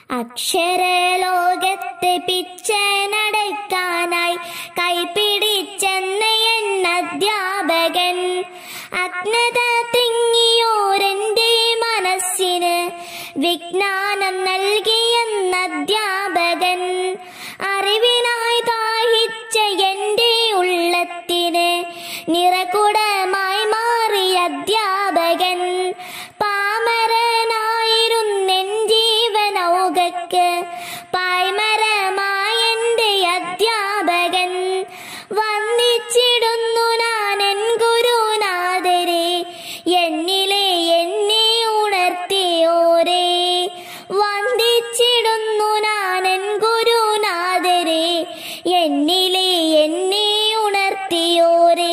അക്ഷരലോകത്ത് പിച്ച നടക്കാനായി കൈപിടിച്ചെന്ന എൻ അധ്യാപകൻ അജ്ഞത തിങ്ങിയോരെന്റെ മനസ്സിന് വിജ്ഞാനം നൽകിയെന്ന അധ്യാപകൻ അറിവിനായി ദാഹിച്ച എന്റെ ഉള്ളത്തിന് നിറകുടമായി മാറിയ അധ്യാപകൻ പാമരനായിരുന്നെൻ ജീവനൗകക്ക് പായ്മരമായ എന്റെ അധ്യാപകൻ വന്നിച്ചിടുന്നു ഞാൻ എൻ ഗുരുനാഥരെ എന്നിലെ എന്നെ ഉണർത്തിയോരേ വന്ദിച്ചിടുന്നു ഞാൻ എൻ ഗുരുനാഥരെ എന്നിലെ എന്നെ ഉണർത്തിയോരേ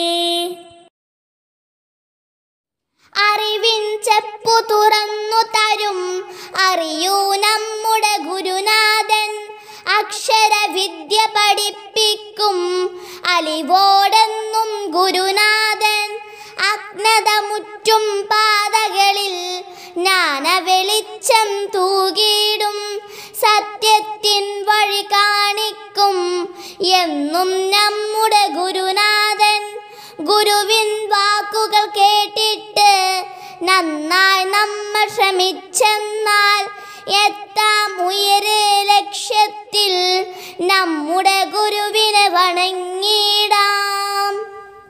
അറിവിൻ ചെപ്പു തുറന്നു തരും അറിയൂ നമ്മുടെ ഗുരുനാഥൻ അക്ഷരവിദ്യ പഠിപ്പിക്കും അലിവോടെന്നും ഗുരുനാഥൻ അഗ്നത മുറ്റും പാതകളിൽ ജ്ഞാന വെളിച്ചം തൂകിയിടും സത്യത്തിൻ വഴി കാണിക്കും എന്നും നമ്മുടെ ഗുരുനാഥൻ ഗുരുവിൻ വാക്കുകൾ കേട്ടിട്ട് നന്നായി നമ്മൾ ശ്രമിച്ചെന്നാൽ എത്താം ഉയരെ ലക്ഷ്യത്തിൽ നമ്മുടെ ഗുരുവിനെ വണങ്ങിടാം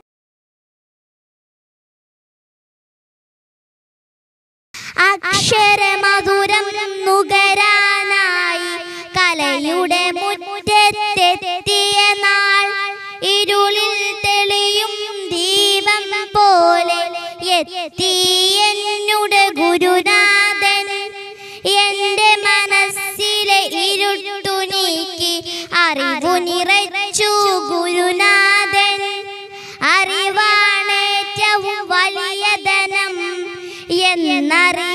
അക്ഷരമധുരം നുകരാനായി കലയുടെ മുറ്റത്തെത്തിയ നാൾ ഇരുളിൽ തെളിയും ദീപം പോലെ എത്തി എന്നുടെ ഗുരുനാഥൻ എന്റെ മനസ്സിലെ ഇരുട്ടു നീക്കി അറിവു നിറച്ചു ഗുരുനാഥൻ അറിവാണേറ്റവും വലിയ ധനം എന്നറിയ